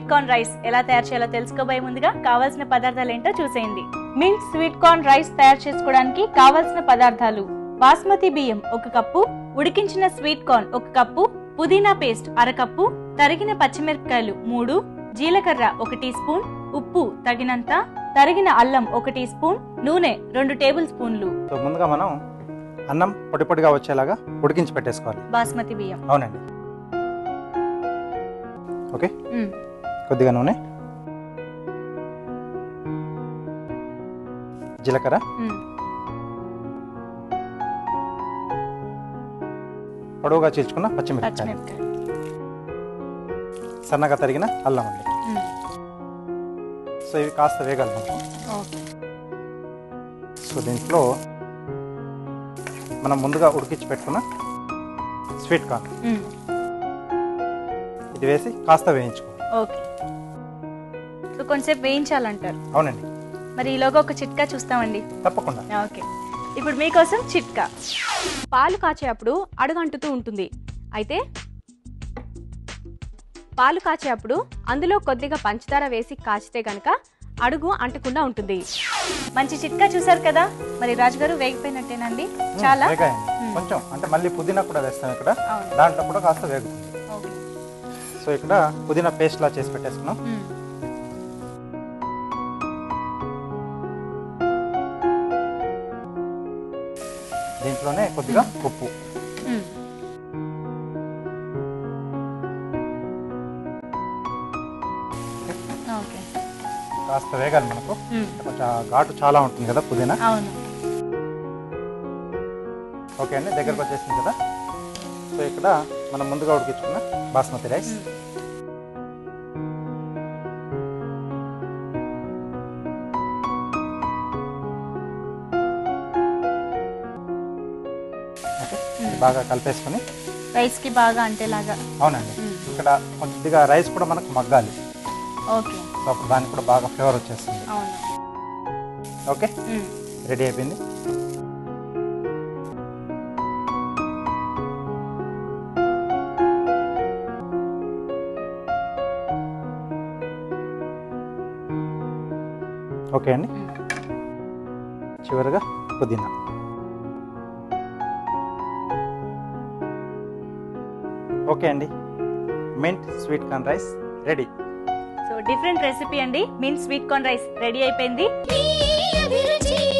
Sweet corn rice ఎలా తయారు చేయాలో తెలుసుకోబోయే ముందుగా కావాల్సిన పదార్థాలు ఏంటో చూసేయండి మింట్ స్వీట్ కార్న్ రైస్ తయారు చేసుకోవడానికి కావాల్సిన పదార్థాలు బాస్మతి బియ్యం ఒక కప్పు ఉడికించిన స్వీట్ కార్న్ ఒక కప్పు పుదీనా పేస్ట్ అరకప్పు తరిగిన పచ్చిమిరపకాయలు మూడు జీలకర్ర ఒక టీ స్పూన్ ఉప్పు తగినంత తరిగిన అల్లం ఒక టీ స్పూన్ నూనె రెండు టేబుల్ స్పూన్లు సో ముందుగా మనం అన్నం పొడి పొడిగా వచ్చేలాగా ఉడికించి పెట్టేసుకోవాలి బాస్మతి బియ్యం అవునండి ఓకే మ్మ్. కొద్దిగా నూనె జీలకర్ర మ్మ్. పొడవుగా చీల్చుకున్న పచ్చిమిరపకాయలు పచ్చిమిరపకాయలు సన్నగా తరిగిన అల్లం అండి మ్మ్. సో ఇవి కాస్త వేగాలి మనకు ఓకే సో దీంట్లో మనం ముందుగా ఉడికించి పెట్టుకున్న స్వీట్ కార్న్ మ్మ్. ఇది వేసి కాస్త వేయించుకోవాలి ఓకే సో కొంచెంసేపు వేయించాలంటారు అవునండి మరి ఈలోగా ఒక చిట్కా చూస్తామండి తప్పకుండా ఓకే ఇప్పుడు మీకోసం చిట్కా పాలు కాచేటప్పుడు అడుగంటుతూ ఉంటుంది అయితే పాలు కాచేటప్పుడు అందులో కొద్దిగా పంచదార వేసి కాచితే గనక అడుగు అంటకుండా ఉంటుంది మంచి చిట్కా చూసారు కదా మరి రాజుగారు వేగిపోయినట్టేనండి చాలా వేగాయండి మ్మ్. కొంచెం అంటే మళ్ళీ పుదీనా కూడా వేస్తాం ఇక్కడ అవును దాంట్లో కూడా కాస్త వేగుతుంది ఓకే సో ఇక్కడ పుదీనా పేస్ట్ లా చేసి పెట్టేసుకున్నాం మ్మ్. దీంట్లోనే కొద్దిగా ఉప్పు మ్మ్. ఓకే కాస్త వేగాలి మనకు మ్మ్. కొంచెం ఘాటు చాలా ఉంటుంది కదా పుదీనా అవును ఓకే అండి దగ్గరకు వచ్చేసింది కదా సో ఇక్కడ మనం ముందుగా ఉడికించుకున్న బాస్మతి రైస్ మ్మ్. ఓకే ఇది బాగా కలిపేసుకొని రైస్ కి బాగా అంటేలాగా అవునండి మ్మ్. ఇక్కడ కొద్దిగా రైస్ కూడా మనకు మగ్గాలి ఓకే సో అప్పుడు దానికి కూడా బాగా ఫ్లేవర్ వచ్చేస్తుంది అవును ఓకే మ్మ్. రెడీ అయిపోయింది ఓకే అండి మ్మ్. చివరిగా పుదీనా ఓకే అండి mint sweet corn rice ready so different recipe అండి mean sweet corn rice ready అయిపోయింది మీ అభిరుచి